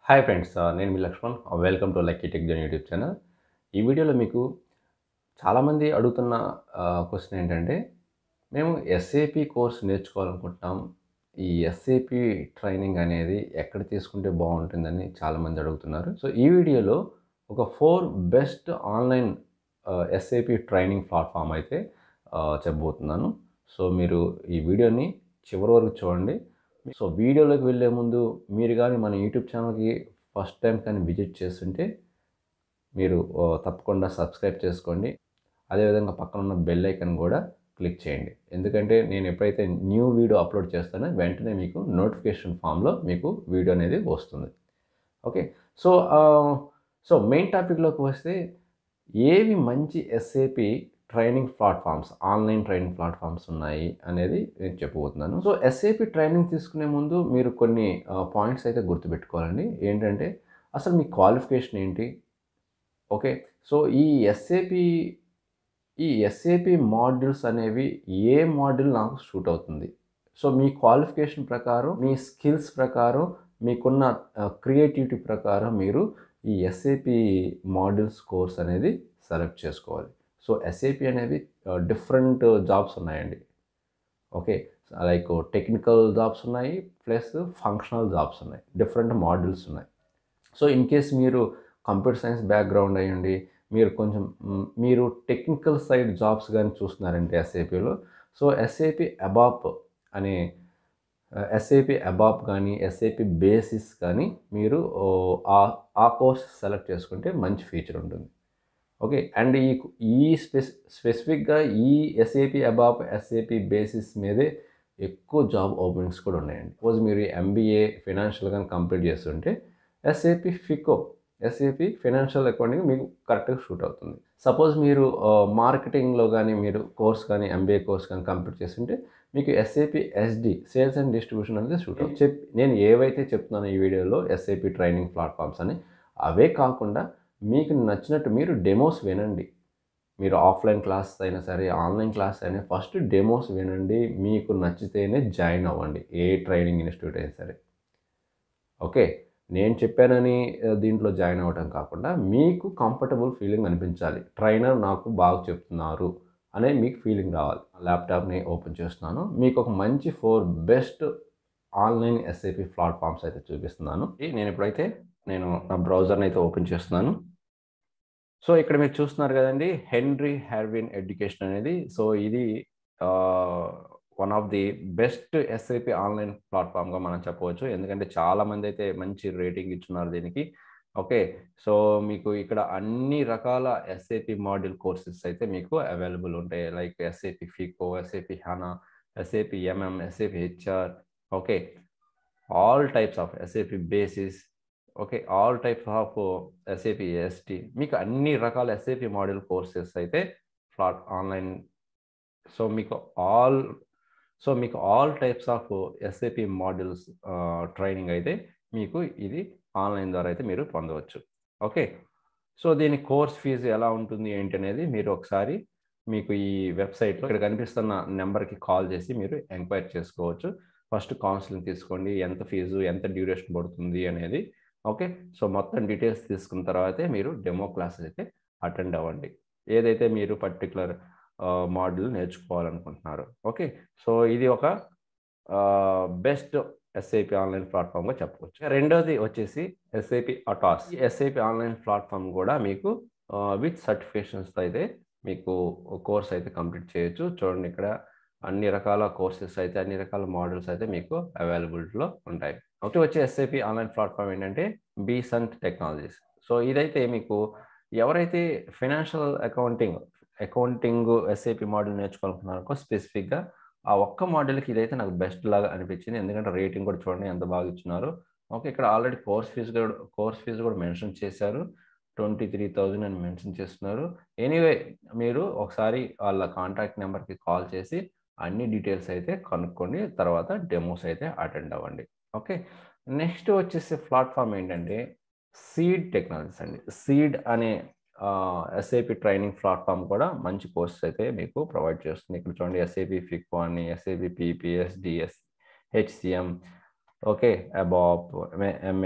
hi friends నేను మీ Lakshman welcome to lucky tech జన్ యూట్యూబ్ ఛానల్ ఈ వీడియోలో మీకు చాలామంది అడుగుతున్న క్వశ్చన్ ఏంటంటే మేము ఎస్ఏపి కోర్స్ నేర్చుకోవాలనుకుంటున్నాం ఈ ఎస్ఏపి ట్రైనింగ్ అనేది ఎక్కడ తీసుకుంటే బాగుంటుందని చాలామంది అడుగుతున్నారు సో ఈ వీడియోలో ఒక four best online SAP training platform అయితే ఆ, చెప్పబోతున్నాను సో మీరు ఈ వీడియోని చివరి వరకు చూడండి సో వీడియోలోకి వెళ్ళే ముందు మీరు కానీ మన యూట్యూబ్ ఛానల్కి ఫస్ట్ టైం కానీ విజిట్ చేస్తుంటే మీరు ఆ, తప్పకుండా సబ్స్క్రైబ్ చేసుకోండి అదేవిధంగా పక్కన ఉన్న బెల్ ఐకన్ కూడా క్లిక్ చేయండి ఎందుకంటే నేను ఎప్పుడైతే న్యూ వీడియో అప్లోడ్ చేస్తానో వెంటనే మీకు నోటిఫికేషన్ ఫామ్లో మీకు వీడియో అనేది వస్తుంది ఓకే సో ఆ, సో మెయిన్ టాపిక్లోకి వస్తే ఏవి మంచి SAP training platforms online training platforms ఉన్నాయి అనేది నేను చెప్పబోతున్నాను సో ఎస్ఏపి ట్రైనింగ్ తీసుకునే ముందు మీరు కొన్ని పాయింట్స్ అయితే గుర్తుపెట్టుకోవాలండి ఏంటంటే అసలు మీ క్వాలిఫికేషన్ ఏంటి ఓకే సో ఈ ఎస్ఏపి ఈ ఎస్ఏపి మాడ్యూల్స్ అనేవి ఏ మాడ్యూల్ నాకు సూట్ అవుతుంది సో మీ క్వాలిఫికేషన్ ప్రకారం మీ స్కిల్స్ ప్రకారం మీకున్న క్రియేటివిటీ ప్రకారం మీరు ఈ ఎస్ఏపి మాడ్యూల్స్ కోర్స్ అనేది సెలెక్ట్ చేసుకోవాలి సో ఎస్ఏపి అనేవి డిఫరెంట్ జాబ్స్ ఉన్నాయండి ఓకే లైక్ టెక్నికల్ జాబ్స్ ఉన్నాయి ప్లస్ ఫంక్షనల్ జాబ్స్ ఉన్నాయి డిఫరెంట్ మాడ్యూల్స్ ఉన్నాయి సో ఇన్ కేస్ మీరు కంప్యూటర్ సైన్స్ బ్యాక్గ్రౌండ్ అయ్యండి మీరు కొంచెం మ్, మీరు టెక్నికల్ సైడ్ జాబ్స్ కానీ చూస్తున్నారంటే ఎస్ఏపిలో సో ఎస్ఏపి అబాప్ అనే ఎస్ఏపి అబాప్ కానీ ఎస్ఏపి బేసిస్ కానీ మీరు ఓ, ఆ ఆ కోర్స్ సెలెక్ట్ చేసుకుంటే మంచి ఫీచర్ ఉంటుంది ఓకే అండ్ ఈ ఈ స్పెసి స్పెసిఫిక్గా ఈ ఎస్ఏపి అబాప్ ఎస్ఏపి బేసిస్ మీదే ఎక్కువ జాబ్ ఓపెనింగ్స్ కూడా ఉన్నాయండి సపోజ్ మీరు ఎంబీఏ ఫైనాన్షియల్ కానీ కంప్లీట్ చేస్తుంటే SAP FICO SAP financial accounting మీకు కరెక్ట్గా షూట్ అవుతుంది సపోజ్ మీరు మార్కెటింగ్లో కానీ మీరు కోర్స్ కానీ ఎంబీఏ కోర్స్ కానీ కంప్లీట్ చేస్తుంటే మీకు SAP SD sales and distribution అనేది షూట్ అవుతుంది చెప్ నేను ఏవైతే చెప్తున్నానో ఈ వీడియోలో ఎస్ఏపి ట్రైనింగ్ ప్లాట్ఫామ్స్ అని అవే కాకుండా మీకు నచ్చినట్టు మీరు డెమోస్ వినండి మీరు ఆఫ్లైన్ క్లాస్ అయినా సరే ఆన్లైన్ క్లాస్ అయినా ఫస్ట్ డెమోస్ వినండి మీకు నచ్చితేనే జాయిన్ అవ్వండి ఏ ట్రైనింగ్ ఇన్స్టిట్యూట్ అయినా సరే ఓకే నేను చెప్పానని ఆ, దీంట్లో జాయిన్ అవ్వటం కాకుండా మీకు కంఫర్టబుల్ ఫీలింగ్ అనిపించాలి ట్రైనర్ నాకు బాగా చెప్తున్నారు అనే మీకు ఫీలింగ్ రావాలి ల్యాప్టాప్ని ఓపెన్ చేస్తున్నాను మీకు ఒక మంచి four best online SAP platforms అయితే చూపిస్తున్నాను ఈ నేను ఇప్పుడైతే నేను నా బ్రౌజర్ని అయితే ఓపెన్ చేస్తున్నాను సో ఇక్కడ మీరు చూస్తున్నారు కదండి హెన్రీ హ్యార్విన్ ఎడ్యుకేషన్ అనేది సో ఇది one of the best SAP online ప్లాట్ఫామ్గా మనం చెప్పవచ్చు ఎందుకంటే చాలా మంది అయితే మంచి రేటింగ్ ఇచ్చున్నారు దీనికి ఓకే సో మీకు ఇక్కడ అన్ని రకాల ఎస్ఏపి మాడ్యూల్ కోర్సెస్ అయితే మీకు అవైలబుల్ ఉంటాయి like SAP FICO SAP HANA SAP MM SAP HR okay all types of SAP basis okay all types of SAP ST మీకు అన్ని రకాల ఎస్ఏపి మాడ్యూల్ కోర్సెస్ అయితే ఫ్లాట్ ఆన్లైన్ సో మీకు ఆల్ సో మీకు all types of SAP modules training అయితే మీకు ఇది ఆన్లైన్ ద్వారా అయితే మీరు పొందవచ్చు ఓకే సో దీని కోర్స్ ఫీజు ఎలా ఉంటుంది ఏంటి అనేది మీరు ఒకసారి మీకు ఈ వెబ్సైట్లో ఇక్కడ కనిపిస్తున్న నెంబర్కి కాల్ చేసి మీరు ఎంక్వైరీ చేసుకోవచ్చు ఫస్ట్ కౌన్సిలింగ్ తీసుకోండి ఎంత ఫీజు ఎంత డ్యూరేషన్ పడుతుంది అనేది ఓకే సో మొత్తం డీటెయిల్స్ తీసుకున్న తర్వాతే మీరు డెమో క్లాసెస్ అయితే అటెండ్ అవ్వండి ఏదైతే మీరు పర్టికులర్ మాడ్యూల్ నేర్చుకోవాలనుకుంటున్నారు ఓకే సో ఇది ఒక బెస్ట్ ఎస్ఐపి ఆన్లైన్ ప్లాట్ఫామ్గా చెప్పవచ్చు రెండోది వచ్చేసి ఎస్ఐపి అటాస్ ఈ ఎస్ఐపి ఆన్లైన్ ప్లాట్ఫామ్ కూడా మీకు విత్ సర్టిఫికేషన్స్తో అయితే మీకు కోర్స్ అయితే కంప్లీట్ చేయొచ్చు చూడండి ఇక్కడ అన్ని రకాల కోర్సెస్ అయితే అన్ని రకాల మోడల్స్ అయితే మీకు అవైలబిలిటీలో ఉంటాయి ఒకటి వచ్చే ఎస్ఐపి ఆన్లైన్ ప్లాట్ఫామ్ ఏంటంటే బీసంట్ టెక్నాలజీస్ సో ఇదైతే మీకు ఎవరైతే financial accounting accounting SAP model నేర్చుకోవాలనుకున్నారో స్పెసిఫిక్గా ఆ ఒక్క మోడల్కి ఇదైతే నాకు బెస్ట్ లాగా అనిపించింది ఎందుకంటే రేటింగ్ కూడా చూడండి ఎంత బాగా ఇచ్చినారు ఓకే ఇక్కడ ఆల్రెడీ కోర్స్ ఫీజు కూడా కోర్స్ ఫీజు కూడా మెన్షన్ చేశారు ట్వంటీ త్రీ థౌజండ్ అని మెన్షన్ చేస్తున్నారు ఎనీవే మీరు ఒకసారి వాళ్ళ కాంటాక్ట్ నెంబర్కి కాల్ చేసి అన్ని డీటెయిల్స్ అయితే కనుక్కోండి తర్వాత డెమోస్ అయితే అటెండ్ అవ్వండి ఓకే నెక్స్ట్ వచ్చేసి ప్లాట్ఫామ్ ఏంటంటే సీడ్ టెక్నాలజీస్ అండి సీడ్ అనే ఎస్ఏపి ట్రైనింగ్ ప్లాట్ఫామ్ కూడా మంచి కోర్సెస్ అయితే మీకు ప్రొవైడ్ చేస్తుంది ఇక్కడ చూడండి ఎస్ఏపి ఫిక్ో అని SAP PPS DS HCM okay ABAP MM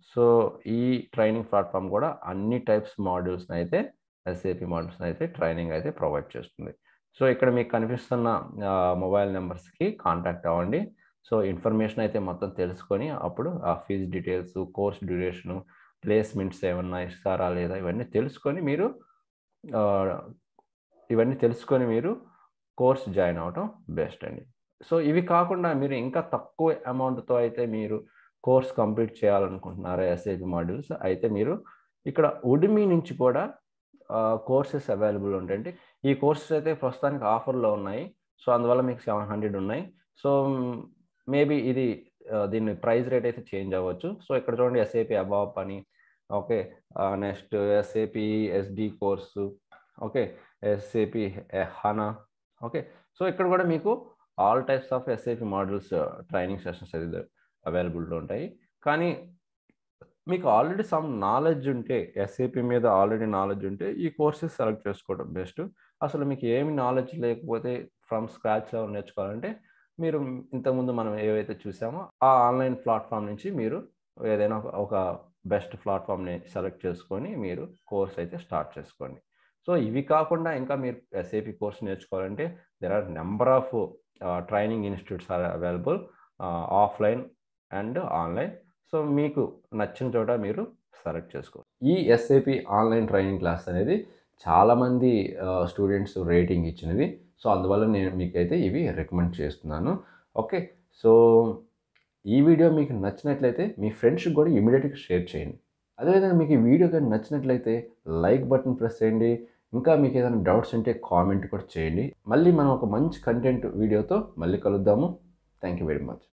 so ఈ ట్రైనింగ్ ప్లాట్ఫామ్ కూడా అన్ని టైప్స్ మాడ్యూల్స్ని అయితే ఎస్ఏపి మాడ్యూల్స్ని అయితే ట్రైనింగ్ అయితే ప్రొవైడ్ చేస్తుంది సో ఇక్కడ మీకు కనిపిస్తున్న మొబైల్ నెంబర్స్కి కాంటాక్ట్ అవ్వండి సో ఇన్ఫర్మేషన్ అయితే మొత్తం తెలుసుకొని అప్పుడు ఆ fee details course duration placements ఏమన్నా ఇస్తారా లేదా ఇవన్నీ తెలుసుకొని మీరు ఆ, ఇవన్నీ తెలుసుకొని మీరు కోర్స్ జాయిన్ అవ్వటం బెస్ట్ అండి సో ఇవి కాకుండా మీరు ఇంకా తక్కువ అమౌంట్తో అయితే మీరు కోర్స్ కంప్లీట్ చేయాలనుకుంటున్నారా ఎస్ఐపి మాడ్యూల్స్ అయితే మీరు ఇక్కడ ఉడిమి నుంచి కూడా కోర్సెస్ అవైలబుల్ ఉంటాయండి ఈ కోర్సెస్ అయితే ప్రస్తుతానికి ఆఫర్లో ఉన్నాయి సో అందువల్ల మీకు సెవెన్ హండ్రెడ్ ఉన్నాయి సో మేబీ ఇది ఆ, దీని ప్రైస్ రేట్ అయితే చేంజ్ అవ్వచ్చు సో ఇక్కడ చూడండి ఎస్ఏపి అబాప్ అని okay next SAP SD course okay SAP HANA okay so ఇక్కడ కూడా మీకు all types of SAP models training sessions అయితే అవైలబుల్లో ఉంటాయి కానీ మీకు ఆల్రెడీ సమ్ నాలెడ్జ్ ఉంటే ఎస్ఏపి మీద ఆల్రెడీ నాలెడ్జ్ ఉంటే ఈ కోర్సెస్ సెలెక్ట్ చేసుకోవడం బెస్ట్ అసలు మీకు ఏమి నాలెడ్జ్ లేకపోతే ఫ్రమ్ స్క్రాచ్ లెవెల్ నేర్చుకోవాలంటే మీరు ఇంతకుముందు మనం ఏవైతే చూసామో ఆ ఆన్లైన్ ప్లాట్ఫామ్ నుంచి మీరు ఏదైనా ఒక- ఒక బెస్ట్ ప్లాట్ఫామ్ని సెలెక్ట్ చేసుకొని మీరు కోర్స్ అయితే స్టార్ట్ చేసుకోండి సో ఇవి కాకుండా ఇంకా మీరు ఎస్ఏపి కోర్స్ నేర్చుకోవాలంటే there are number of training institutes are available offline and online so మీకు నచ్చిన చోట మీరు సెలెక్ట్ చేసుకోవచ్చు ఈ ఎస్ఏపి ఆన్లైన్ ట్రైనింగ్ క్లాస్ అనేది చాలామంది స్టూడెంట్స్ రేటింగ్ ఇచ్చినవి సో అందువల్ల నేను మీకైతే ఇవి రికమెండ్ చేస్తున్నాను ఓకే సో ఈ వీడియో మీకు నచ్చినట్లయితే మీ ఫ్రెండ్స్కి కూడా ఇమీడియట్గా షేర్ చేయండి అదేవిధంగా మీకు ఈ వీడియో కానీ నచ్చినట్లయితే లైక్ బటన్ ప్రెస్ చేయండి ఇంకా మీకు ఏదైనా డౌట్స్ ఉంటే కామెంట్ కూడా చేయండి మళ్ళీ మనం ఒక మంచి కంటెంట్ వీడియోతో మళ్ళీ కలుద్దాము థ్యాంక్ యూ వెరీ మచ్